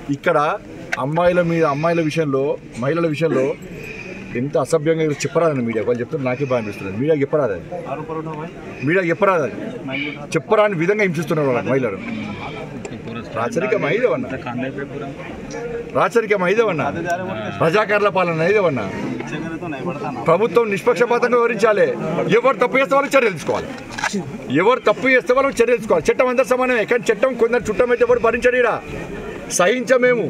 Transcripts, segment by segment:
ఇక్కడ అమ్మాయిల మీద అమ్మాయిల విషయంలో మహిళల విషయంలో ఎంత అసభ్యంగా చెప్పరాదని మీడియా వాళ్ళు చెప్తున్నారు నాకే బాగా అనిపిస్తుంది మీడియాకి చెప్పరాదు అది మీడియాకి చెప్పరాదు అది చెప్పరాని విధంగా హింసిస్తున్నారు వాళ్ళ మహిళలు రాచరికం ఐదవన్న రాచరికం ఐదవన్న ప్రజాకారుల పాలన ఐదవన్న ప్రభుత్వం నిష్పక్షపాతంగా వివరించాలి ఎవరు తప్పు చేస్తే వాళ్ళకి చర్యలు తీసుకోవాలి ఎవరు తప్పు చేస్తే వాళ్ళకి చర్యలు తీసుకోవాలి చట్టం అందరు సమానమే కానీ చట్టం కొందరు చుట్టం అయితే ఎవరు భరించడీరా సహించమేము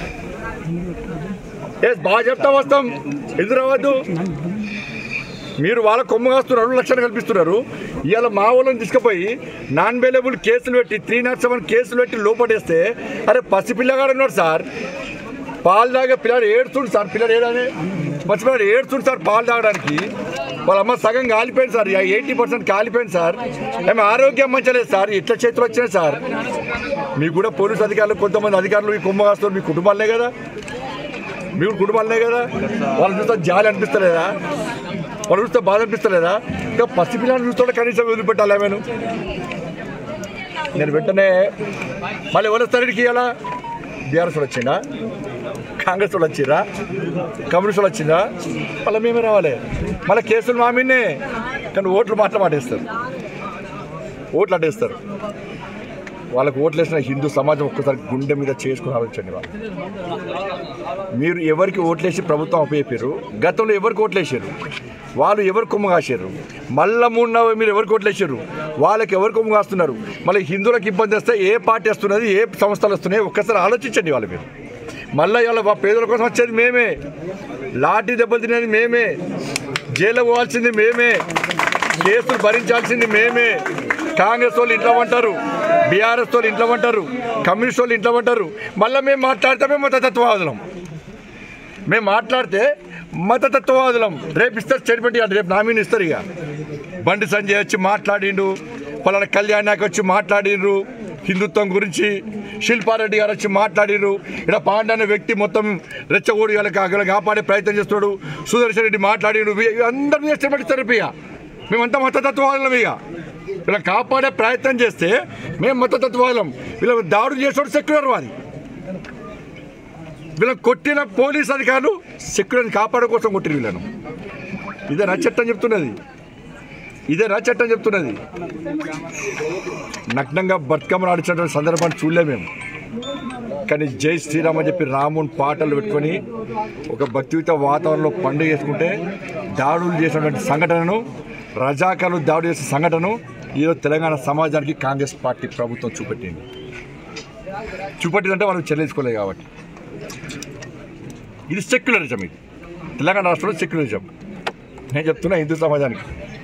ఏ బాగా చెప్తా వస్తాం ఎదురవద్దు మీరు వాళ్ళ కొమ్ము కాస్తున్నారు రెండు లక్షలు కల్పిస్తున్నారు ఇవాళ మా వాళ్ళని తీసుకుపోయి నాన్ అవైలబుల్ కేసులు పెట్టి త్రీ నాట్ సెవెన్ కేసులు పెట్టి లోపడేస్తే అరే పసిపిల్లగాడు ఉన్నాడు సార్ పాలు తాగే పిల్లాడు ఏడుస్తుండు సార్ పిల్లడు ఏడని పసిపిల్లాడు ఏడుస్తుండు సార్ పాలు తాగడానికి వాళ్ళ అమ్మ సగం కాలిపోయింది సార్ ఎయిటీ పర్సెంట్ కాలిపోయింది సార్ ఏమి ఆరోగ్యం మంచలేదు సార్ ఎట్లా చేతులు వచ్చినాయి సార్ మీకు కూడా పోలీసు అధికారులు కొంతమంది అధికారులు ఈ కొమ్మ కాస్తారు మీ కుటుంబాలనే కదా మీకు కుటుంబాలనే కదా వాళ్ళు చూస్తే జాలి అనిపిస్తలేదా వాళ్ళు చూస్తే బాధ అనిపిస్తలేదా ఇంకా పసిపిల్లని చూస్తుంటే కనీసం వదిలిపెట్టాలి ఆమెను నేను వెంటనే మళ్ళీ ఎవరు వస్తారికి ఇలా బీఆర్ఎస్ వాళ్ళు వచ్చిందా కాంగ్రెస్ వాళ్ళు వచ్చిరా కమ్యూనిస్ట్ వాళ్ళు వచ్చిందా మళ్ళీ మేమే రావాలి మళ్ళీ కేసులు మా మీదనే కానీ ఓట్లు మాత్రం అటేస్తారు ఓట్లు అటేస్తారు వాళ్ళకు ఓట్లు వేసిన హిందూ సమాజం ఒక్కసారి గుండె మీద చేసుకుని ఆలోచించండి వాళ్ళు మీరు ఎవరికి ఓట్లేసి ప్రభుత్వం అప్పచెప్పారు గతంలో ఎవరికి ఓట్లేసారు వాళ్ళు ఎవరు కొమ్ము కాసారు మళ్ళా మూడు నవ- మీరు ఎవరికి ఓట్లేసారు వాళ్ళకి ఎవరు కొమ్ము కాస్తున్నారు మళ్ళీ హిందువులకు ఇబ్బంది వస్తే ఏ పార్టీ వస్తున్నది ఏ సంస్థలు వస్తున్నాయి ఒక్కసారి ఆలోచించండి వాళ్ళు మీరు మళ్ళీ ఇవాళ మా పేదల కోసం వచ్చేది మేమే లాఠీ దెబ్బలు తినేది మేమే జైలు పోవాల్సింది మేమే కేసులు భరించాల్సింది మేమే కాంగ్రెస్ వాళ్ళు ఇంట్లో ఉంటారు బీఆర్ఎస్ వాళ్ళు ఇంట్లో ఉంటారు కమ్యూనిస్ట్ వాళ్ళు ఇంట్లో ఉంటారు మళ్ళీ మేము మాట్లాడితే మేము మతతత్వవాదులం మేము మాట్లాడితే మతతత్వవాదులం రేపు ఇస్తారు స్టేట్మెంట్ ఇవ్వండి రేపు నామినీ ఇస్తారు ఇక బండి సంజయ్ వచ్చి మాట్లాడిండు పలానా కళ్యాణ్ నాయక్ వచ్చి మాట్లాడిండ్రు హిందుత్వం గురించి శిల్పారెడ్డి గారు వచ్చి మాట్లాడిర్రు ఇక్కడ పాండ అనే వ్యక్తి మొత్తం రెచ్చగోడి వాళ్ళకి అక్కడ కాపాడే ప్రయత్నం చేస్తున్నాడు సుదర్శన్ రెడ్డి మాట్లాడిండు వీ- అందరి మీద స్టేట్మెంట్ ఇస్తారు రేపు ఇక మేమంతా మతతత్వవాదులం ఇక వీళ్ళని కాపాడే ప్రయత్నం చేస్తే మేము మతతత్వవాదులం వీళ్ళ దాడులు చేసేవాడు సెక్యులర్ వాది వీళ్ళని కొట్టిన పోలీస్ అధికారులు సెక్యూరిటీని కాపాడే కోసం కొట్టిన వీళ్ళను ఇదే నా చట్టం చెప్తున్నది ఇదే నా చట్టం చెప్తున్నది నగ్నంగా బతుకమ్మను ఆడించినటువంటి సందర్భాన్ని చూడలే మేము కానీ జై శ్రీరామ్ అని చెప్పి రాముని పాటలు పెట్టుకొని ఒక భక్తియుత వాతావరణంలో పండుగ చేసుకుంటే దాడులు చేసినటువంటి సంఘటనను రజాకాలు దాడి చేసిన సంఘటనను ఈరోజు తెలంగాణ సమాజానికి కాంగ్రెస్ పార్టీ ప్రభుత్వం చూపెట్టింది చూపెట్టిందంటే వాళ్ళు చెల్లించుకోలేదు కాబట్టి ఇది సెక్యులరిజం ఇది తెలంగాణ రాష్ట్రంలో సెక్యులరిజం నేను చెప్తున్నా హిందూ సమాజానికి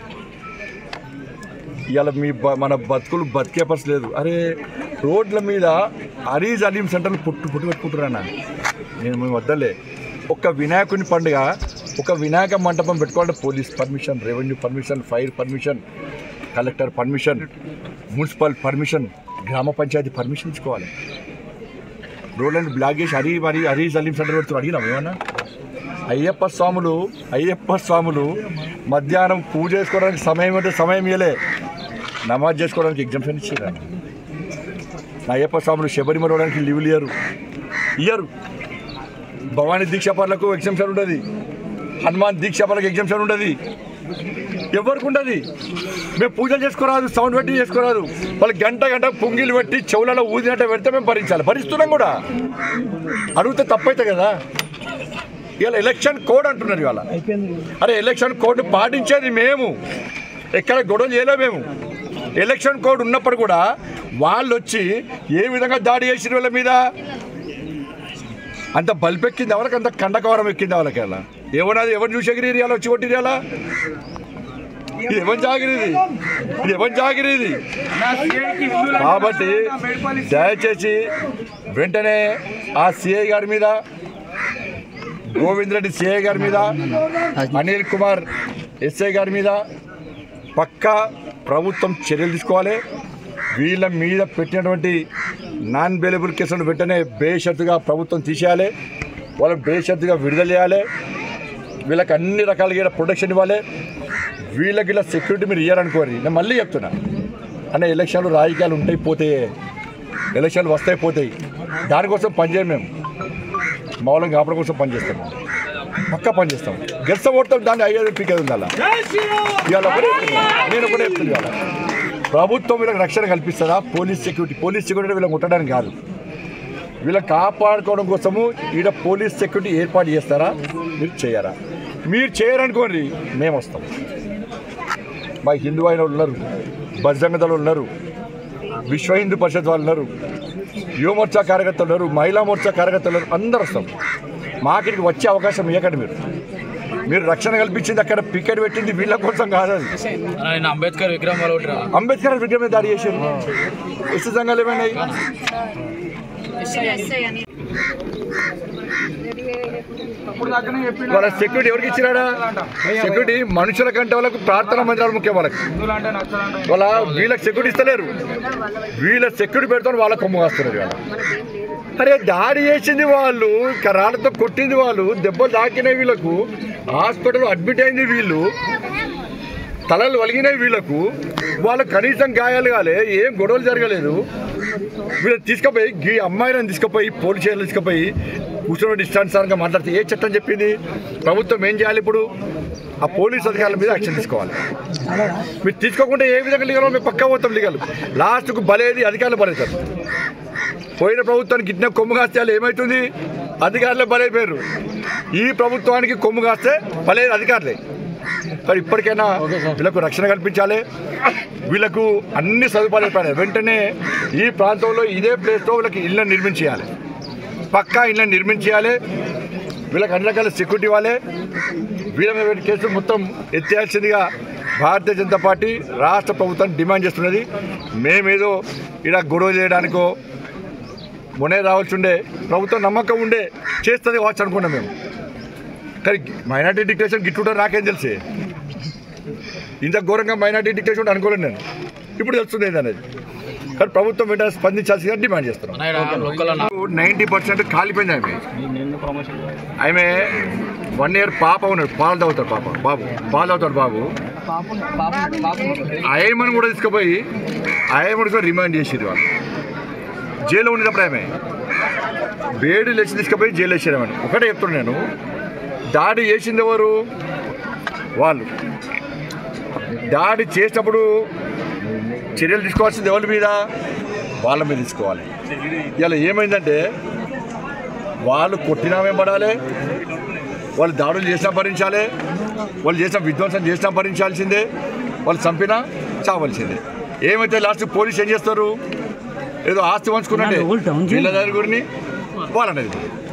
ఇవాళ మీ బ- మన బతుకులు బతికే పరిస్థితి లేదు అరే రోడ్ల మీద అరీజ్ అలీం సెంటర్లు పుట్టు పుట్టు పెట్టుకుంటున్నా నేను మేము వద్దలే ఒక వినాయకుని పండుగ ఒక వినాయక మంటపం పెట్టుకోవాలంటే police permission revenue permission fire permission collector permission municipal permission గ్రామ పంచాయతీ పర్మిషన్ ఇచ్చుకోవాలి రోడ్లను బ్లాక్ చేసి హరి మరి హరీజ్ అలీం సెంటర్ పెడుతున్నారు అడిగినాం ఏమన్నా అయ్యప్ప స్వాములు అయ్యప్ప స్వాములు మధ్యాహ్నం పూజ చేసుకోవడానికి సమయం అంటే సమయం ఇవ్వలే నమాజ్ చేసుకోవడానికి ఎగ్జామ్షన్ ఇచ్చారు నా అయ్యప్ప స్వాములు శబరిమల పోవడానికి లీవులు ఇయ్యరు ఇయ్యరు భవానీ దీక్షాపరులకు ఎగ్జామ్షన్ ఉండదు హనుమాన్ దీక్షాపరులకు ఎగ్జామ్షన్ ఉండదు ఎవరికి ఉండదు మేము పూజలు చేసుకోరాదు సౌండ్ పెట్టి చేసుకోరాదు వాళ్ళు గంట గంట పొంగిలు పెట్టి చెవులలో ఊదినట్టు పెడితే మేము భరించాలి భరిస్తున్నాం కూడా అడిగితే తప్పైతే కదా ఇవాళ ఎలక్షన్ కోడ్ అంటున్నారు ఇవాళ అరే ఎలక్షన్ కోడ్ పాటించేది మేము ఎక్కడ గొడవ చేయలేము మేము ఎలక్షన్ కోడ్ ఉన్నప్పుడు కూడా వాళ్ళు వచ్చి ఏ విధంగా దాడి చేసిన వాళ్ళ మీద అంత బల్పెక్కింది ఎవరికి అంత కండకవరం ఎక్కింది వాళ్ళకి అలా ఏమన్నది ఎవరు చూసి ఎగిరి అలా వచ్చి కొట్టిరి అలా ఇది ఎవరి జాగిరిది ఇది ఎవరి జాగిరిది కాబట్టి దయచేసి వెంటనే ఆ సిఐ గారి మీద గోవింద్ రెడ్డి సిఐ గారి మీద అనిల్ కుమార్ ఎస్ఐ గారి మీద పక్కా ప్రభుత్వం చర్యలు తీసుకోవాలి వీళ్ళ మీద పెట్టినటువంటి నాన్ బెయిలబుల్ కేసులను వెంటనే బేషరతుగా ప్రభుత్వం తీసేయాలి వాళ్ళని బేషరతుగా విడుదల చేయాలి వీళ్ళకి అన్ని రకాలుగా ప్రొటెక్షన్ ఇవ్వాలి వీళ్ళకి ఇలా సెక్యూరిటీ మీరు ఇయ్యారనుకోరి నేను మళ్ళీ చెప్తున్నా అనే ఎలక్షన్లు రాజకీయాలు ఉంటాయి పోతే ఎలక్షన్లు వస్తాయి పోతాయి దానికోసం పనిచేయం మేము మౌలం కాపడం కోసం పనిచేస్తాం పక్కా పనిచేస్తాం గెలిస్తే ఓడతాం దాన్ని అయ్యేది పీకేది ఉండాలి ఇవాళ ఒకటే చెప్తున్నా. నేను ఒకటే చెప్తున్నా ఇవాళ ప్రభుత్వం వీళ్ళకి రక్షణ కల్పిస్తుందా పోలీస్ సెక్యూరిటీ పోలీస్ సెక్యూరిటీ వీళ్ళకి ఉండడానికి కాదు వీళ్ళని కాపాడుకోవడం కోసము ఈడ పోలీస్ సెక్యూరిటీ ఏర్పాటు చేస్తారా మీరు చేయరా మీరు చేయరనుకోండి మేము వస్తాం మా హిందూ అయిన వాళ్ళు ఉన్నారు బజరంగ దళం ఉన్నారు విశ్వ హిందూ పరిషత్ వాళ్ళు ఉన్నారు యువ మోర్చా కార్యకర్తలు ఉన్నారు మహిళా మోర్చా కార్యకర్తలు ఉన్నారు అందరు వస్తాం మాకిడికి వచ్చే అవకాశం ఇవ్వకండి మీరు మీరు రక్షణ కల్పించింది అక్కడ పికెట్ పెట్టింది వీళ్ళ కోసం కాదని ఆయన అంబేద్కర్ విగ్రహం వాళ్ళు ఒకటి రా. అంబేద్కర్ విగ్రహం మీద దాడి చేశారు ఎస్సీ సంఘాలు ఏమైనాయి వాళ్ళ సెక్యూరిటీ ఎవరికి ఇచ్చినాడా సెక్యూరిటీ మనుషుల కంటే వాళ్ళకు ప్రార్థన మందిరాలు ముఖ్యం వాళ్ళకి వాళ్ళ వీళ్ళకి సెక్యూరిటీ ఇస్తలేరు వీళ్ళ సెక్యూరిటీ పెడతాను వాళ్ళ కొమ్ము కాస్తున్నారు వాళ్ళ అరే దాడి చేసింది వాళ్ళు కరాలతో కొట్టింది వాళ్ళు దెబ్బలు తాకినాయి వీళ్ళకు హాస్పిటల్ అడ్మిట్ అయింది వీళ్ళు తలలు వలిగినాయి వీళ్ళకు వాళ్ళకు కనీసం గాయాలు కాలే ఏం గొడవలు జరగలేదు వీళ్ళు తీసుకుపోయి ఈ అమ్మాయిలను తీసుకుపోయి పోలీస్ స్టేషన్ తీసుకుపోయి కూర్చొని ఇష్టానుసారంగా మాట్లాడితే ఏ చట్టం చెప్పింది ప్రభుత్వం ఏం చేయాలి ఇప్పుడు ఆ పోలీస్ అధికారుల మీద యాక్షన్ తీసుకోవాలి మీరు తీసుకోకుండా ఏ విధంగా లీగల్ మేము పక్కా పోతాం లీగల్ లాస్ట్కు బలేది అధికారులు బలవుతారు పోయిన ప్రభుత్వానికి ఇట్టిన కొమ్ము కాస్తే వాళ్ళు ఏమవుతుంది అధికారులే బలైపోయారు ఈ ప్రభుత్వానికి కొమ్ము కాస్తే బలేదు అధికారులే మరి ఇప్పటికైనా వీళ్ళకు రక్షణ కల్పించాలి వీళ్ళకు అన్ని సదుపాయాలు ఏర్పడాలి వెంటనే ఈ ప్రాంతంలో ఇదే ప్లేస్లో వీళ్ళకి ఇళ్ళని నిర్మించేయాలి పక్కా ఇళ్ళని నిర్మించేయాలి వీళ్ళకి అన్ని రకాల సెక్యూరిటీ ఇవ్వాలి వీళ్ళ మీద పెట్టిన కేసులు మొత్తం ఎత్తేయాల్సిందిగా భారతీయ జనతా పార్టీ రాష్ట్ర ప్రభుత్వం డిమాండ్ చేస్తున్నది మేమేదో ఇలా గొడవ చేయడానికో మొనే రావాల్సి ఉండే ప్రభుత్వం నమ్మకం ఉండే చేస్తుంది కావచ్చు అనుకున్నాం మేము కానీ మైనార్టీ డిక్టేషన్ గిట్టుంటారు నాకేం తెలిసి ఇంత ఘోరంగా మైనార్టీ డిక్టేషన్ అనుకోలేను నేను ఇప్పుడు తెలుస్తుంది ఏంటనేది కానీ ప్రభుత్వం వెంటనే స్పందించాల్సిందిగా డిమాండ్ చేస్తున్నాం అన్న ఈడ లోకల్ అన్న నైంటీ పర్సెంట్ కాలిపోయింది ఆమె ఆమె వన్ ఇయర్ పాప ఉన్నాడు పాలు తాగుతాడు పాప బాబు పాలు తాగుతాడు బాబు ఆయమని కూడా తీసుకుపోయి ఆయమని కూడా రిమాండ్ చేసిరు వాళ్ళు జైల్లో ఉండేటప్పుడు ఆమె వేడి లేచి తీసుకుపోయి జైలు వేసారమని ఒకటే చెప్తున్నాను నేను దాడి చేసింది ఎవరు వాళ్ళు దాడి చేసినప్పుడు చర్యలు తీసుకోవాల్సింది ఎవరి మీద వాళ్ళ మీద తీసుకోవాలి ఇలా ఏమైందంటే వాళ్ళు కొట్టినా మేము పడాలి వాళ్ళు దాడులు చేసినా భరించాలి వాళ్ళు చేసిన విధ్వంసం చేసినా భరించాల్సిందే వాళ్ళు చంపినా చావాల్సిందే ఏమైతే లాస్ట్ పోలీస్ ఏం చేస్తారు ఏదో ఆస్తి పంచుకున్నట్టే వీళ్ళ దగ్గర గురిని వాళ్ళనేది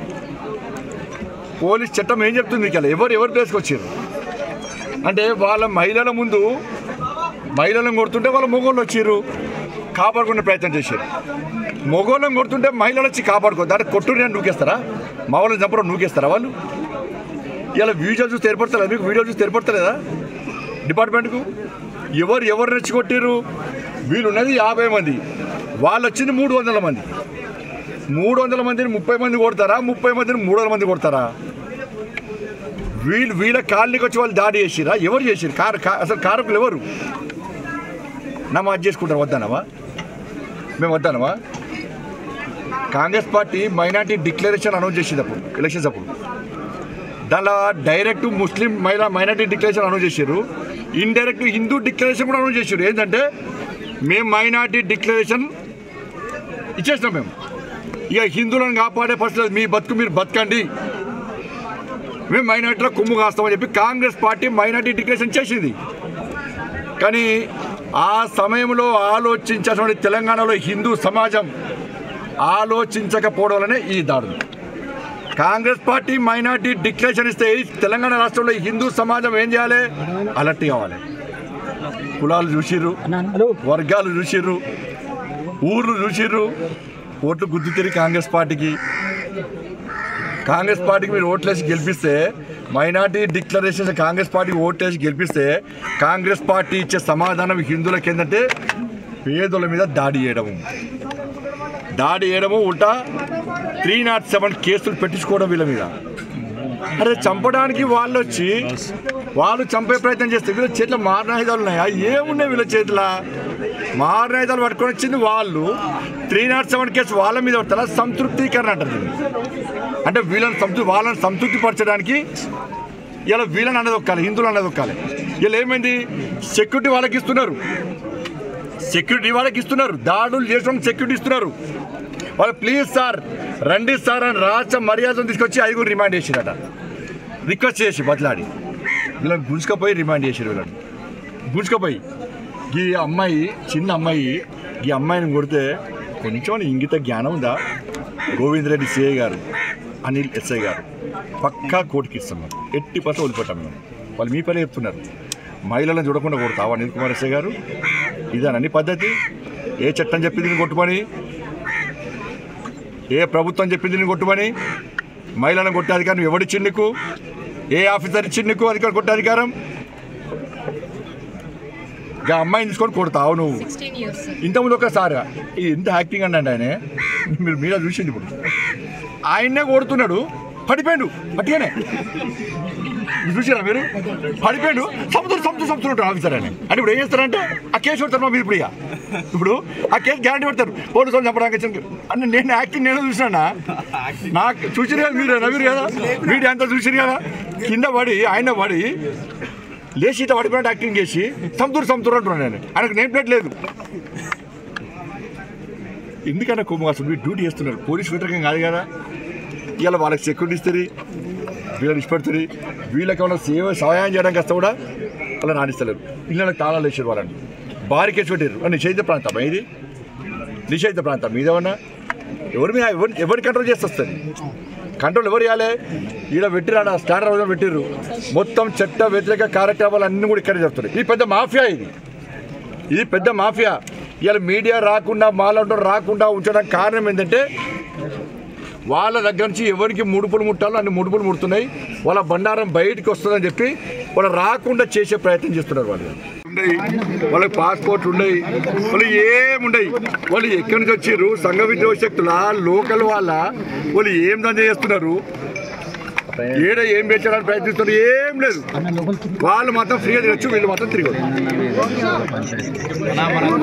పోలీస్ చట్టం ఏం చెప్తుంది మీకు ఎవరు ఎవరు ప్లేస్కి వచ్చారు అంటే వాళ్ళ మహిళల ముందు మహిళలను కొడుతుంటే వాళ్ళ మొగోళ్ళు వచ్చారు కాపాడుకునే ప్రయత్నం చేశారు మొగోళ్ళని కొడుతుంటే మహిళలు వచ్చి కాపాడుకో దాంట్లో కొట్టుని నేను నూకేస్తారా మా వాళ్ళని చంపడం నూకేస్తారా వాళ్ళు ఇలా వీడియో చూసి ఏర్పడతలేదా మీకు వీడియో చూసి ఏర్పడతలేదా డిపార్ట్మెంట్కు ఎవరు ఎవరు రెచ్చగొట్టారు వీళ్ళు ఉన్నది యాభై మంది వాళ్ళు వచ్చింది మూడు వందల మంది మూడు వందల మందిని ముప్పై మంది కొడతారా ముప్పై మందిని మూడు వందల మంది కొడతారా వీళ్ళు వీళ్ళ కాలనీకి వచ్చి వాళ్ళు దాడి చేసిరా ఎవరు చేసిరు కారు కా- అసలు కారకులు ఎవరు నమాజ్ చేసుకుంటారు వద్దానవా మేము వద్దానవా Congress party minority declaration announce చేసింది అప్పుడు ఎలక్షన్స్ అప్పుడు దానిలో డైరెక్ట్ ముస్లిం మైనా మైనార్టీ డిక్లరేషన్ అనౌన్స్ చేశారు ఇండైరెక్ట్ హిందూ డిక్లరేషన్ కూడా అనౌన్స్ చేశారు ఏంటంటే మేము మైనార్టీ డిక్లరేషన్ ఇచ్చేసినాం మేము ఇక హిందువులను కాపాడే పరిస్థితి మీ బతుకు మీరు బతకండి మేము మైనార్టీలో కొమ్ము కాస్తామని చెప్పి కాంగ్రెస్ పార్టీ మైనార్టీ డిక్లరేషన్ చేసింది కానీ ఆ సమయంలో ఆలోచించినటువంటి తెలంగాణలో హిందూ సమాజం ఆలోచించకపోవడం వల్లనే ఈ దాడులు కాంగ్రెస్ పార్టీ మైనార్టీ డిక్లరేషన్ ఇస్తే ఈ తెలంగాణ రాష్ట్రంలో ఈ హిందూ సమాజం ఏం చేయాలి అలర్ట్ కావాలి కులాలు చూసిర్రు వర్గాలు చూసిర్రు ఊర్లు చూసిర్రు ఓట్లు గుద్దుతిరి కాంగ్రెస్ పార్టీకి కాంగ్రెస్ పార్టీకి మీరు ఓట్లేసి గెలిపిస్తే మైనార్టీ డిక్లరేషన్ కాంగ్రెస్ పార్టీకి ఓట్లేసి గెలిపిస్తే కాంగ్రెస్ పార్టీ ఇచ్చే సమాధానం హిందువులకి ఏంటంటే పేదల మీద దాడి చేయడము దాడి చేయడము ఉల్టా త్రీ నాట్ సెవెన్ కేసులు పెట్టించుకోవడం వీళ్ళ మీద అరే చంపడానికి వాళ్ళు వచ్చి వాళ్ళు చంపే ప్రయత్నం చేస్తే వీళ్ళ చేతిలో మారణాయుధాలు ఉన్నాయా ఏమున్నాయి వీళ్ళ చేతిలో మారణాయుధాలు పట్టుకొని వచ్చింది వాళ్ళు త్రీ నాట్ సెవెన్ కేసు వాళ్ళ మీద పడతారా సంతృప్తీకరణ అంటారు దీన్ని. అంటే వీళ్ళని సంతృ వాళ్ళని సంతృప్తి పరచడానికి ఇలా వీళ్ళని అనేది ఒక్కాలి హిందువులు అనేది ఒక్కాలి ఇలా ఏమైంది సెక్యూరిటీ వాళ్ళకి ఇస్తున్నారు సెక్యూరిటీ వాళ్ళకి ఇస్తున్నారు దాడులు చేసిన సెక్యూరిటీ ఇస్తున్నారు వాళ్ళు ప్లీజ్ సార్ రండి సార్ అని రాష్ట్ర మర్యాదను తీసుకొచ్చి ఐదుగురు రిమాండ్ చేసిరట రిక్వెస్ట్ చేసి బతలాడి వీళ్ళని గుంజుకపోయి రిమాండ్ చేసారు వీళ్ళని గుంజుకపోయి ఈ అమ్మాయి చిన్న అమ్మాయి ఈ అమ్మాయిని కొడితే కొంచెం ఇంగిత జ్ఞానం ఉందా గోవింద్ రెడ్డి సిఐ గారు అనిల్ ఎస్ఐ గారు పక్కా కోర్టుకి ఇస్తున్నారు ఎట్టి పర్సెంట్ వదిలిపెట్టాం మేము వాళ్ళు మీ పని చెప్తున్నారు మహిళలను చూడకుండా కొడతావా అనిల్ కుమార్ ఎస్ఐ గారు ఇదేనని పద్ధతి ఏ చట్టం చెప్పింది నేను కొట్టుమని ఏ ప్రభుత్వం చెప్పింది నేను కొట్టుమని మహిళలను కొట్టే అధికారం ఎవడిచ్చింది నీకు ఏ ఆఫీసర్ ఇచ్చింది నీకు అధికారం కొట్టే అధికారం ఇక అమ్మాయిని తీసుకొని కొడతావు నువ్వు సిక్స్టీన్ ఇయర్స్ ఇంతకుముందు ఒకసారి ఇది ఎంత యాక్టింగ్ అండి ఆయన మీరు మీద చూసింది ఇప్పుడు ఆయన్నే కొడుతున్నాడు పడిపోయాడు పట్టిగానే మీరు చూసారా మీరు పడిపోయాడు సముద్రం సముద్రం సముద్రం ఉంటాడు ఆఫీసర్ అని అంటే ఇప్పుడు ఏం చేస్తారంటే ఆ కేసు పెడతారు మా మీరు ఇప్పుడు ఇక ఇప్పుడు ఆ కేసు గ్యారంటీ పెడతారు పోలీసు వాళ్ళు చెప్పడానికి వచ్చిన అంటే నేను యాక్టింగ్ నేను చూసినా నాకు చూసిరు కదా మీరు నవ్వురు కదా వీడియో అంతా చూసిరు కదా కింద పడి ఆయన పడి లేచి ఇట్లా పడిపోయినట్టు యాక్టింగ్ చేసి సముద్రం సముద్రం అంటున్నాను నేను ఆయనకు నేమ్ ప్లేట్ లేదు ఎందుకన్నా కొమ్ము అసలు మీరు డ్యూటీ చేస్తున్నారు పోలీస్ వ్యతిరేకం కాదు కదా ఇవాళ వాళ్ళకి సెక్యూరిటీ ఇస్తుంది వీళ్ళని ఇష్టపడుతుంది వీళ్ళకి ఏమైనా సేవ సహాయం చేయడానికి వస్తే కూడా అలా నానిస్తలేరు ఇళ్ళకి తాళాలు వేసారు వాళ్ళని బారికేసి పెట్టారు అది నిషేధిత ప్రాంతం ఇది నిషేధిత ప్రాంతం మీదేమన్నా ఎవరి మీద ఎవరి ఎవరి కంట్రోల్ చేసి వస్తుంది కంట్రోల్ ఎవరు ఇవ్వాలి ఈడ పెట్టిరు ఆడ స్టాండర్డ్ రోజున పెట్టిర్రు మొత్తం చట్ట వ్యతిరేక కార్యక్రమాలు అన్నీ కూడా ఇక్కడే చెప్తారు ఇది పెద్ద మాఫియా ఇది ఇది పెద్ద మాఫియా ఇవాళ మీడియా రాకుండా మాలంటూ రాకుండా ఉంచడానికి కారణం ఏంటంటే వాళ్ళ దగ్గర నుంచి ఎవరికి ముడుపులు ముట్టాలో అన్ని ముడుపులు ముడుతున్నాయి వాళ్ళ బండారం బయటికి వస్తుందని చెప్పి వాళ్ళు రాకుండా చేసే ప్రయత్నం చేస్తున్నారు వాళ్ళు ఉండయి వాళ్ళకి పాస్పోర్ట్ ఉండయి వాళ్ళు ఏముండయి వాళ్ళు ఎక్కడి నుంచి వచ్చారు సంఘ విద్యోశక్తుల లోకల్ వాళ్ళ వాళ్ళు ఏం దంద చేస్తున్నారు ఏడ ఏం పెంచడానికి ప్రయత్నిస్తున్నారు ఏం లేదు వాళ్ళు మాత్రం ఫ్రీగా తిరగచ్చు వీళ్ళు మాత్రం తిరగదు